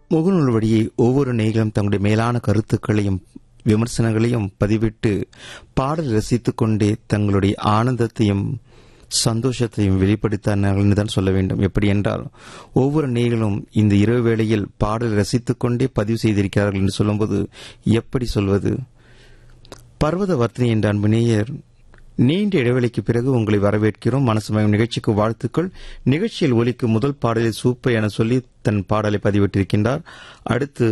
முகநூல் வழியே ஒவ்வொரு நேயர்களும் தங்களுடைய மேலான கருத்துக்களையும் விமர்சனங்களையும் பதிவிட்டு பாடல் ரசித்துக் கொண்டே தங்களுடைய ஆனந்தத்தையும் சந்தோஷத்தையும் வெளிப்படுத்தினார்கள் என்று தான் சொல்ல வேண்டும் எப்படி என்றால் ஒவ்வொரு நேயர்களும் இந்த இரவு வேளையில் பாடல் ரசித்துக் கொண்டே பதிவு செய்திருக்கிறார்கள் என்று சொல்லும்போது எப்படி சொல்வது பர்வத வர்த்தினி என்ற அன்பு நேயர் நீண்ட இடைவெளிக்கு பிறகு உங்களை வரவேற்கிறோம் மனசுமயம் நிகழ்ச்சிக்கு வாழ்த்துக்கள் நிகழ்ச்சியில் ஒலிக்கும் முதல் பாடலில் சூப்பர் என சொல்லி தன் பாடலை பதிவிட்டிருக்கின்றார் அடுத்து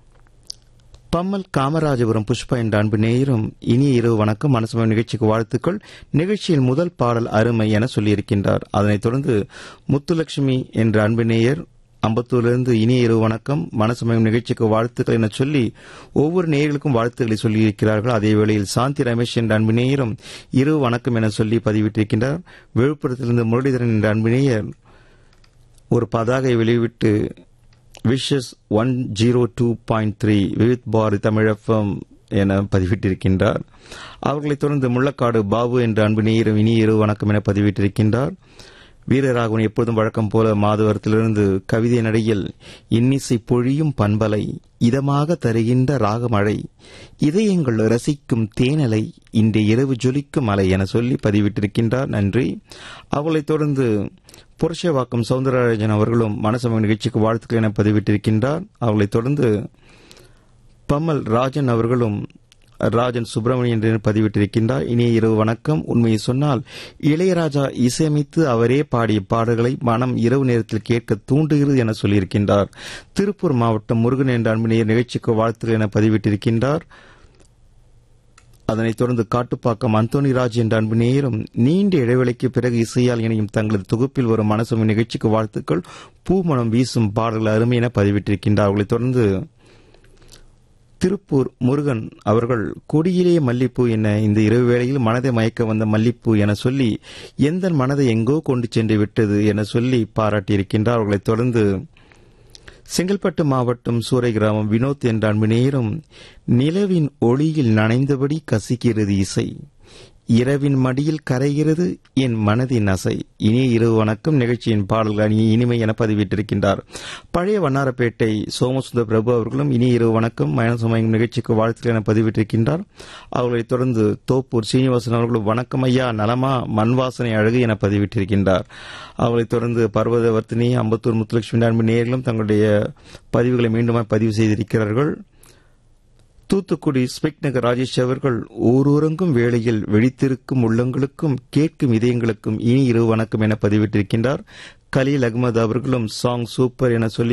பம்மல் காமராஜபுரம் புஷ்பா என்ற அன்பு நேயரும் இனிய இரவு வணக்கம் மனசுமயம் நிகழ்ச்சிக்கு வாழ்த்துக்கள் நிகழ்ச்சியில் முதல் பாடல் அருமை என சொல்லியிருக்கின்றார் அதனைத் தொடர்ந்து முத்துலட்சுமி என்ற அன்பு நேயர் அம்பத்தூரிலிருந்து இனிய இரவு வணக்கம் மனசுமயம் நிகழ்ச்சிக்கு வாழ்த்துக்கள் என சொல்லி ஒவ்வொரு நேயர்களுக்கும் வாழ்த்துக்களை சொல்லியிருக்கிறார்கள் அதே வேளையில் சாந்தி ரமேஷ் என்ற அன்பு நேயரும் இரவு வணக்கம் என சொல்லி பதிவிட்டிருக்கின்றார் விழுப்புரத்திலிருந்து முரளிதரன் என்ற அன்பு நேயர் ஒரு பதாகை வெளியிட்டு wishes one zero two point three Vividh Bharati Tamilagam என பதிவிட்டிருக்கின்றார் அவர்களைத் தொடர்ந்து முள்ளக்காடு பாபு என்ற அன்பு நேயரும் இனிய இரவு வணக்கம் என பதிவிட்டிருக்கின்றார் வீரராகவன் எப்பொழுதும் வழக்கம் போல மாதவரத்திலிருந்து கவிதை நடையில் இன்னிசை பொழியும் பண்பலை இதமாக தருகின்ற ராகமழை இதயங்கள் ரசிக்கும் தேனலை இன்றைய இரவு ஜொலிக்கும் அலை என சொல்லி பதிவிட்டிருக்கின்றார் நன்றி அவளைத் தொடர்ந்து புரஷவாக்கம் சவுந்தரராஜன் அவர்களும் மனசமய நிகழ்ச்சிக்கு வாழ்த்துக்கள் என பதிவிட்டிருக்கின்றார் அவளைத் தொடர்ந்து பம்மல் ராஜன் அவர்களும் ராஜன் சுப்பிரமணியன் என்று பதிவிட்டிருக்கின்றார் இனிய இரவு வணக்கம் உண்மையை சொன்னால் இளையராஜா இசையமைத்து அவரே பாடிய பாடல்களை மனம் இரவு நேரத்தில் கேட்க தூண்டுகிறது என சொல்லியிருக்கின்றார் திருப்பூர் மாவட்டம் முருகன் என்ற அன்பினையர் நிகழ்ச்சிக்கு வாழ்த்துக்கள் என பதிவிட்டிருக்கின்றார் அதனைத் தொடர்ந்து காட்டுப்பாக்கம் அந்தோனி ராஜ் என்ற அன்பு நேயரும் நீண்ட இடைவெளிக்கு பிறகு இசையால் இணையும் தங்களது தொகுப்பில் வரும் மனசும் நிகழ்ச்சிக்கு வாழ்த்துக்கள் பூமணம் வீசும் பாடல்கள் அருமை என பதிவிட்டிருக்கின்றார் அவர்களைத் தொடர்ந்து திருப்பூர் முருகன் அவர்கள் கொடியிலே மல்லிப்பூ என இந்த இரவு வேளையில் மனதை மயக்க வந்த மல்லிப்பூ என சொல்லி எந்த மனதை எங்கோ கொண்டு சென்று விட்டது என சொல்லி பாராட்டியிருக்கின்றார் அவர்களைத் தொடர்ந்து செங்கல்பட்டு மாவட்டம் சூறை கிராமம் வினோத் என்ற அன்பு நேரும் நிலவின் ஒளியில் நனைந்தபடி கசிக்கிறது இசை இரவின் மடியில் கரைகிறது என் மனதின் அசை இனிய இரவு வணக்கம் நிகழ்ச்சியின் பாடல்கள் அணி இனிமை என பதிவிட்டிருக்கின்றார் பழைய வண்ணாரப்பேட்டை சோமசுந்தர் பிரபு அவர்களும் இனிய இரவு வணக்கம் மயனசமயம் நிகழ்ச்சிக்கு வாழ்த்துக்கள் என பதிவிட்டிருக்கின்றார் அவர்களைத் தொடர்ந்து தோப்பூர் சீனிவாசன் அவர்களும் வணக்கம் ஐயா நலமா மண் வாசனை அழகு என பதிவிட்டிருக்கின்றார் அவர்களைத் தொடர்ந்து பர்வதவர்த்தினி அம்பத்தூர் முத்துலட்சுமி அன்பு நேர்களும் தங்களுடைய பதிவுகளை மீண்டும் பதிவு செய்திருக்கிறார்கள் தூத்துக்குடி ஸ்பெக் நகர் ராஜேஷ் அவர்கள் ஊரூரங்கும் வேளையில் வெடித்திருக்கும் உள்ளங்களுக்கும் கேட்கும் இதயங்களுக்கும் இனி இரவு வணக்கம் என பதிவிட்டிருக்கின்றார் கலீல் அகமது அவர்களும் சாங் சூப்பர் என சொல்லி